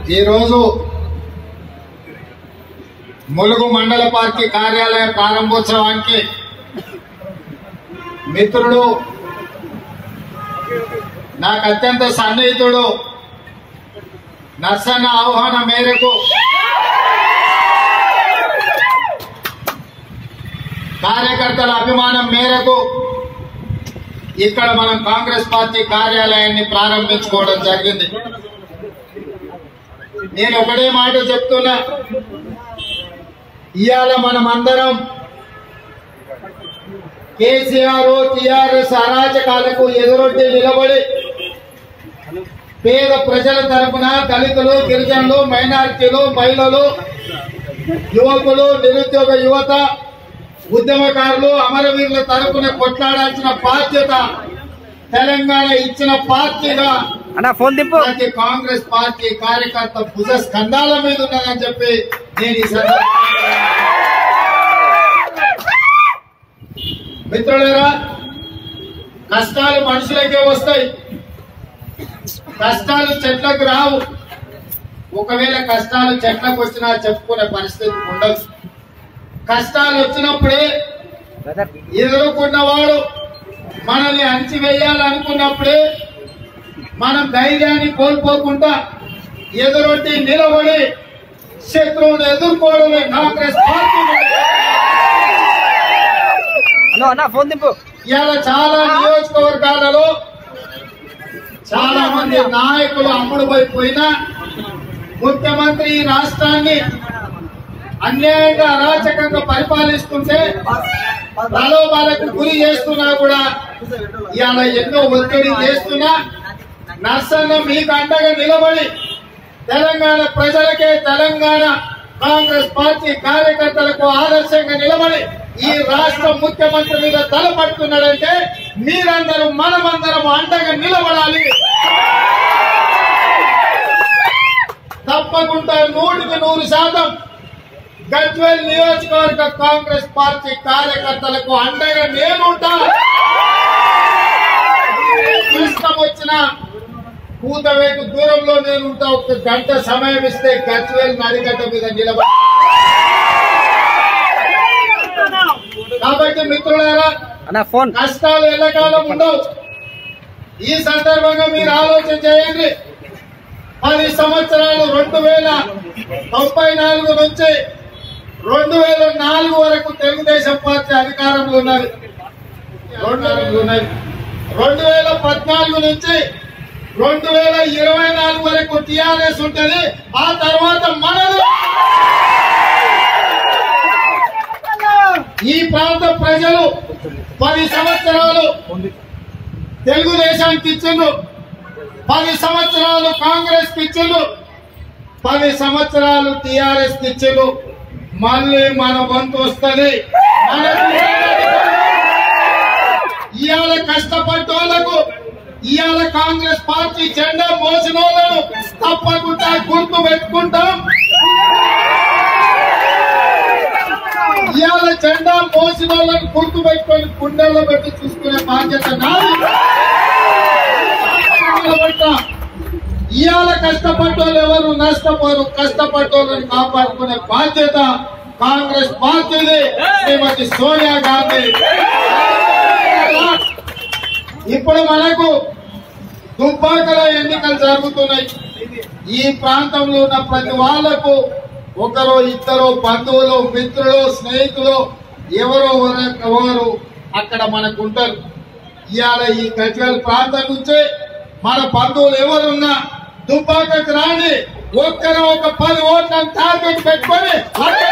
ఈరోజు ములుగు మండల పార్టీ కార్యాలయ ప్రారంభోత్సవానికి మిత్రుడు నాకు అత్యంత సన్నిహితుడు నర్సన్న ఆహ్వానం మేరకు కార్యకర్తల అభిమానం మేరకు ఇక్కడ మనం కాంగ్రెస్ పార్టీ కార్యాలయాన్ని ప్రారంభించుకోవడం జరిగింది నేను ఒకటే మాట చెప్తున్నా ఇవాళ మనం అందరం కేసీఆర్ టిఆర్ఎస్ అరాచకాలకు ఎదురొడ్డి నిలబడి పేద ప్రజల తరపున దళితులు గిరిజనులు మైనారిటీలు మహిళలు యువకులు నిరుద్యోగ యువత ఉద్యమకారులు అమరవీరుల తరపున కొట్లాడాల్సిన బాధ్యత తెలంగాణ ఇచ్చిన పార్టీగా అన్న ఫోన్ దింపు ప్రతి కాంగ్రెస్ పార్టీ కార్యకర్త భుజ స్కంధాల మీద ఉన్నదని చెప్పి నేను ఈ సందర్భంగా మిత్రులారా కష్టాలు మనుషులకే వస్తాయి కష్టాలు చెట్లకు రావు ఒకవేళ కష్టాలు చెట్లకు వచ్చినా చెప్పుకునే పరిస్థితి ఉండదు కష్టాలు వచ్చినప్పుడే బ్రదర్ ఎదుర్కొన్నవాడు మనల్ని అణచివేయాలనుకున్నప్పుడే మనం ధైర్యాన్ని కోల్పోకుండా ఎదురొట్టి నిలబడి శత్రువును ఎదుర్కోవడమే కాంగ్రెస్ పార్టీ అన్న అన్న ఫోన్ దింపు ఇవాళ చాలా నియోజకవర్గాలలో చాలా మంది నాయకులు అమ్ముడుపోయిపోయినా ముఖ్యమంత్రి ఈ రాష్ట్రాన్ని అన్యాయంగా అరాచకంగా పరిపాలిస్తుంటే ప్రలోభాలకు గురి చేస్తున్నా కూడా ఇవాళ ఎన్నో ఒత్తిడి చేస్తున్నా నర్సన్న మీకు అండగా నిలబడి తెలంగాణ ప్రజలకే తెలంగాణ కాంగ్రెస్ పార్టీ కార్యకర్తలకు ఆదర్శంగా నిలబడి ఈ రాష్ట్ర ముఖ్యమంత్రి మీద తలపడుతున్నాడంటే మీరందరూ మనమందరం అండగా నిలబడాలి తప్పకుండా నూటికి నూరు శాతం గజ్వేల్ నియోజకవర్గ కాంగ్రెస్ పార్టీ కార్యకర్తలకు అండగా నేనుంటా ఇష్టం వచ్చిన కూతవేటు దూరంలో నేను ఉంటా ఒక గంట సమయం ఇస్తే గజ్వేల్ నడిగడ్డ మీద నిలబడి కాబట్టి మిత్రులారా అన్న ఫోన్ కష్టాలు ఎల్లకాలం ఉండవు ఈ సందర్భంగా మీరు ఆలోచన చేయండి పది సంవత్సరాలు రెండు వేల తొంభై నాలుగు నుంచి రెండు వేల నాలుగు వరకు తెలుగుదేశం పార్టీ అధికారంలో ఉన్నది రెండు వేల ఉన్నది రెండు వేల పద్నాలుగు నుంచి రెండు వేల ఇరవై నాలుగు వరకు టిఆర్ఎస్ ఉంటది ఆ తర్వాత మనది ఈ ప్రాంత ప్రజలు పది సంవత్సరాలు తెలుగుదేశానికి ఇచ్చిండ్రు పది సంవత్సరాలు కాంగ్రెస్ కి ఇచ్చిండ్రు పది సంవత్సరాలు టిఆర్ఎస్ కి ఇచ్చిండ్రు మళ్ళీ మన వంతు వస్తుంది ఇవాళ కష్టపడ్డోళ్లకు ఇవాళ కాంగ్రెస్ పార్టీ జెండా మోసిన వాళ్ళను తప్పకుండా గుర్తు పెట్టుకుంటాం ఇవాళ జెండా మోసిన వాళ్ళని గుర్తు పెట్టుకొని గుండెల్లో పెట్టి చూసుకునే బాధ్యత నాది నిలబడ్డా. ఇవాళ కష్టపడ్డోళ్ళు ఎవరు నష్టపోరు కష్టపడ్డోళ్ళని కాపాడుకునే బాధ్యత కాంగ్రెస్ పార్టీది శ్రీమతి సోనియా గాంధీ ఇప్పుడు మనకు దుబ్బాకల ఎన్నికలు జరుగుతున్నాయి ఈ ప్రాంతంలో ఉన్న ప్రతి వాళ్లకు ఒకరో ఇద్దరు బంధువులు మిత్రులు స్నేహితులు ఎవరో ఒకరు- ఎవరు అక్కడ మనకు ఉంటారు ఇవాళ ఈ గజ్వేల్ ప్రాంతం నుంచి మన బంధువులు ఎవరున్నా దుబ్బాకకు రాని ఒక్కరు ఒక పది ఓట్లను టార్గెట్ పెట్టుకొని అక్కడ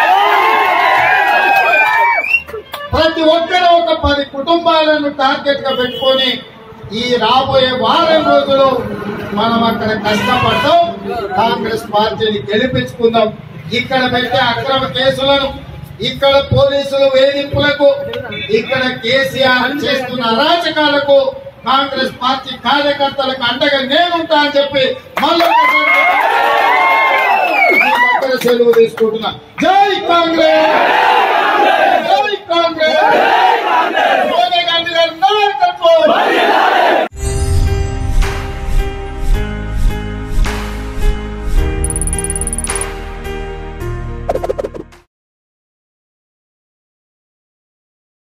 ప్రతి ఒక్కరు ఒక పది కుటుంబాలను టార్గెట్ గా పెట్టుకొని ఈ రాబోయే వారం రోజులు మనం అక్కడ కష్టపడతాం కాంగ్రెస్ పార్టీని గెలిపించుకుందాం ఇక్కడ పెట్టే అక్రమ కేసులను ఇక్కడ పోలీసులు వేధింపులకు ఇక్కడ కేసీఆర్ చేస్తున్న అరాచకాలకు కాంగ్రెస్ పార్టీ కార్యకర్తలకు అండగా నేనుంటా అని చెప్పి మళ్ళీ ఒక్కరి సెలవు తీసుకుంటున్నా జై కాంగ్రెస్ జై కాంగ్రెస్